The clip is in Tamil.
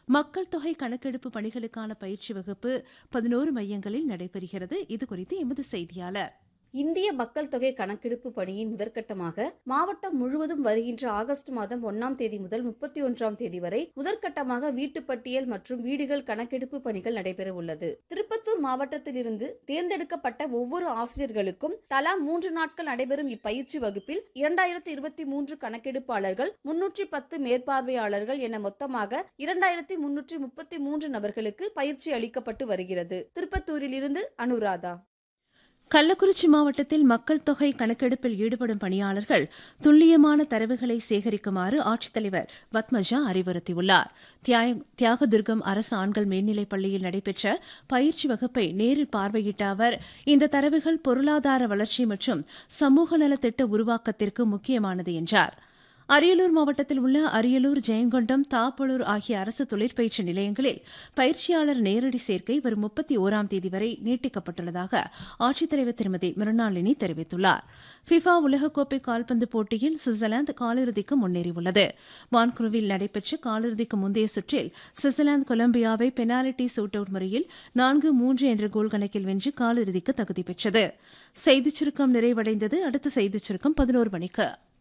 மக்கள் தொகை கணக்கெடுப்பு பணிகளுக்கான பயிற்சி வகுப்பு பதினோரு மையங்களில் நடைபெறுகிறது இதுகுறித்து எமது செய்தியாளர் இந்திய மக்கள் தொகை கணக்கெடுப்பு பணியின் முதற்கட்டமாக மாவட்டம் முழுவதும் வருகின்ற ஆகஸ்ட் மாதம் ஒன்னாம் தேதி முதல் முப்பத்தி ஒன்றாம் தேதி வரை முதற்கட்டமாக வீட்டுப்பட்டியல் மற்றும் வீடுகள் கணக்கெடுப்பு பணிகள் நடைபெற உள்ளது திருப்பத்தூர் மாவட்டத்திலிருந்து தேர்ந்தெடுக்கப்பட்ட ஒவ்வொரு ஆசிரியர்களுக்கும் தலா மூன்று நாட்கள் நடைபெறும் இப்பயிற்சி வகுப்பில் இரண்டாயிரத்தி இருபத்தி மூன்று கணக்கெடுப்பாளர்கள் முன்னூற்றி பத்து மேற்பார்வையாளர்கள் என மொத்தமாக இரண்டாயிரத்தி முன்னூற்றி முப்பத்தி மூன்று நபர்களுக்கு பயிற்சி அளிக்கப்பட்டு வருகிறது திருப்பத்தூரில் இருந்து அனுராதா கள்ளக்குறிச்சி மாவட்டத்தில் மக்கள் தொகை கணக்கெடுப்பில் ஈடுபடும் பணியாளர்கள் துல்லியமான தரவுகளை சேகரிக்குமாறு ஆட்சித்தலைவர் பத்மஜா அறிவுறுத்தியுள்ளார் தியாகதுர்கம் அரசு ஆண்கள் மேல்நிலைப் பள்ளியில் நடைபெற்ற பயிற்சி வகுப்பை நேரில் பார்வையிட்ட அவர் இந்த தரவுகள் பொருளாதார வளர்ச்சி மற்றும் சமூக நலத்திட்ட உருவாக்கத்திற்கு முக்கியமானது என்றார் அரியலூர் மாவட்டத்தில் உள்ள அரியலூர் ஜெயங்கொண்டம் தாப்பலூர் ஆகிய அரசு தொழிற்பயிற்சி நிலையங்களில் பயிற்சியாளர் நேரடி சேர்க்கை வரும் முப்பத்தி ஓராம் தேதி வரை நீட்டிக்கப்பட்டுள்ளதாக ஆட்சித்தலைவர் திருமதி மிருணாளினி தெரிவித்துள்ளார் ஃபிஃபா உலகக்கோப்பை கால்பந்து போட்டியில் சுவிட்சர்லாந்து காலிறுதிக்கு முன்னேறியுள்ளது வான்குருவில் நடைபெற்ற காலிறுதிக்கு முந்தைய சுற்றில் சுவிட்சர்லாந்து கொலம்பியாவை பெனால்டி சூட் அவுட் முறையில் நான்கு மூன்று என்ற கோல் கணக்கில் வென்று காலிறுதிக்கு தகுதி பெற்றது செய்திச் சுருக்கம் நிறைவடைந்தது அடுத்த செய்திச் சுருக்கம் பதினோரு மணிக்கு